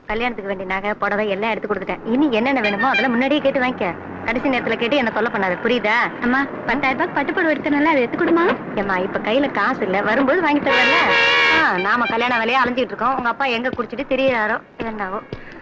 கல்யாணத்துக்கு வேண்டிய நகை புடவை எல்லாம் எடுத்து கொடுத்துட்டேன் இனி என்னென்ன வேணுமோ அதெல்லாம் முன்னாடியே கேட்டு வாங்கிக்க கடைசி நேரத்துல கேட்டு என்ன தொல்லை பண்ணாத புரியுதா அம்மா பத்தாயிரம் ரூபாய் பட்டு புடவை எடுத்தனால அதை எடுத்து கொடுமா ஏம்மா இப்ப கையில காசு இல்ல வரும்போது வாங்கி தருவல்ல ஆ, நாம கல்யாண வேலையா அலைஞ்சிட்டு இருக்கோம் உங்க அப்பா எங்க குடிச்சிட்டு தெரியறாரோ என்னவோ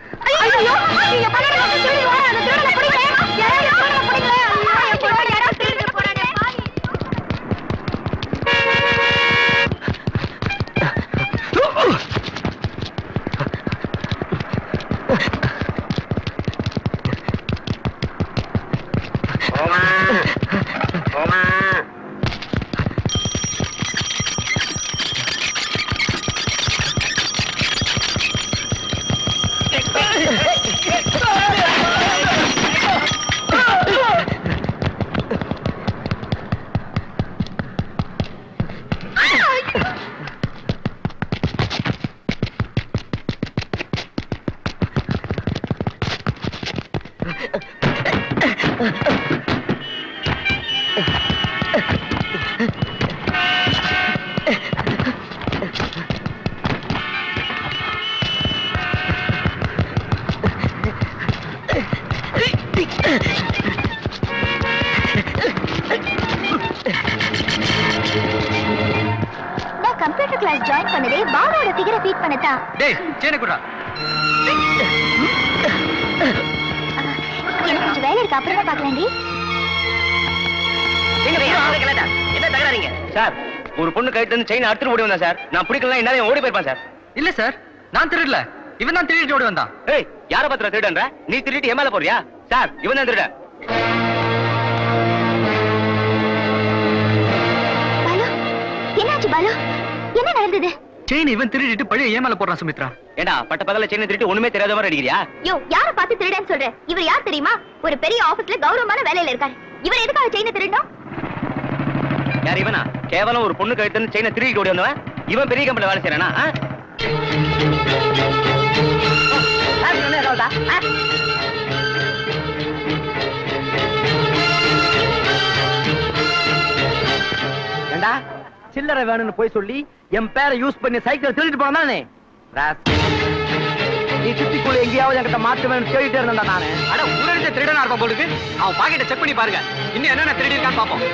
நான் கம்ப்யூட்டர் கிளாஸ் ஜாயின் பண்ணதே பாபாவோட ஃபிகரை ஃபீட் பண்ணதான் டேய் சேனை குடுறா எனக்கு கொஞ்சம் வேலை இருக்கு அப்புறமா பார்க்கலாண்டி என்ன தகராறீங்க சார் ஒரு பொண்ணு கைட்டு வந்து செயின் அடுத்து ஓடி வந்தா சார் நான் பிடிக்கலாம் என்ன ஓடி போயிருப்பேன் சார் இல்ல சார் நான் திருடல இவன் தான் திருடிட்டு ஓடி வந்தான் ஏய் யார பத்திர திருடன்ற நீ திருடிட்டு ஏமால போறியா சார் இவன் தான் திருட பாலு என்னாச்சு பாலு என்ன நடந்தது செயின் இவன் திருடிட்டு பழைய ஏமால போடுறான் சுமித்ரா ஏண்டா பட்ட பகல செயின் திருட்டு ஒண்ணுமே தெரியாத மாதிரி அடிக்கிறியா யோ யார பார்த்து திருடன்னு சொல்ற இவர் யார் தெரியுமா ஒரு பெரிய ஆபீஸ்ல கௌரவமான வேலையில இருக்காரு இவர் எதுக்காக செயினை திருடணும் யார் இவனா கேவலம் ஒரு பொண்ணு கைட்டு வந்து செயினை திருடிட்டு ஓடி வந்தவன் இவன் பெரிய கம்பெனில வேலை செய்யறானா ஆ? ஏண்டா சில்லறை வேணும்னு போய் சொல்லி என் பேரை யூஸ் பண்ணி சைக்கிள் திருடிட்டு போனானே நீ சிட்டிக்குள்ள எங்கேயாவது என்கிட்ட மாத்து வேணும் தேடிட்டே இருந்தா நானு அட ஊரடிச்ச திருடனா இருப்பான் போலுக்கு அவன் பாக்கெட்டை செக் பண்ணி பாருங்க இன்னும் என்னென்ன திருடி இருக்கான்னு பாப்போம்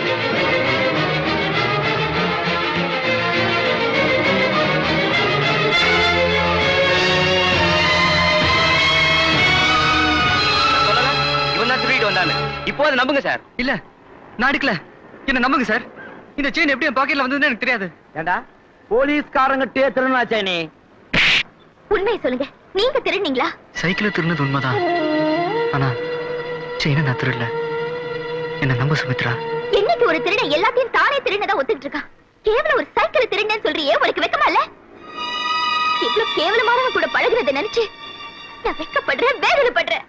சொல்லல இவன் தான் திருடிட்டு வந்தான்னு இப்போ அதை நம்புங்க சார் இல்ல நான் எடுக்கல என்ன நம்புங்க சார் இந்த செயின் எப்படி என் பாக்கெட்ல வந்ததுன்னு எனக்கு தெரியாது ஏண்டா போலீஸ்காரங்கிட்டே திருநாச்சே நீ உண்மையை சொல்லுங்க நீங்க திருடுனீங்களா சைக்கிள திருநது உண்மைதான் ஆனா செயினை நான் திருடல என்ன நம்ப சுமித்ரா என்னைக்கு ஒரு திருடன் எல்லாத்தையும் தானே திருடனதா ஒத்துக்கிட்டு இருக்கான் கேவலம் ஒரு சைக்கிள் திருடன்னு சொல்றியே உனக்கு வெக்கமா இல்ல இவ்வளவு கேவலமானவன் கூட பழகுறத நினைச்சு நான் வெக்கப்படுறேன் வேதனைப்படுறேன்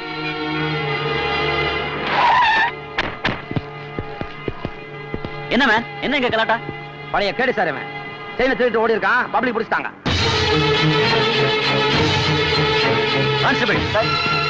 என்ன மேன் என்ன இங்க கலாட்டா பழைய கேடு சார் இவன் செயினை திருட்டு ஓடி இருக்கான் பப்ளிக் பிடிச்சிட்டாங்க கான்ஸ்டபிள்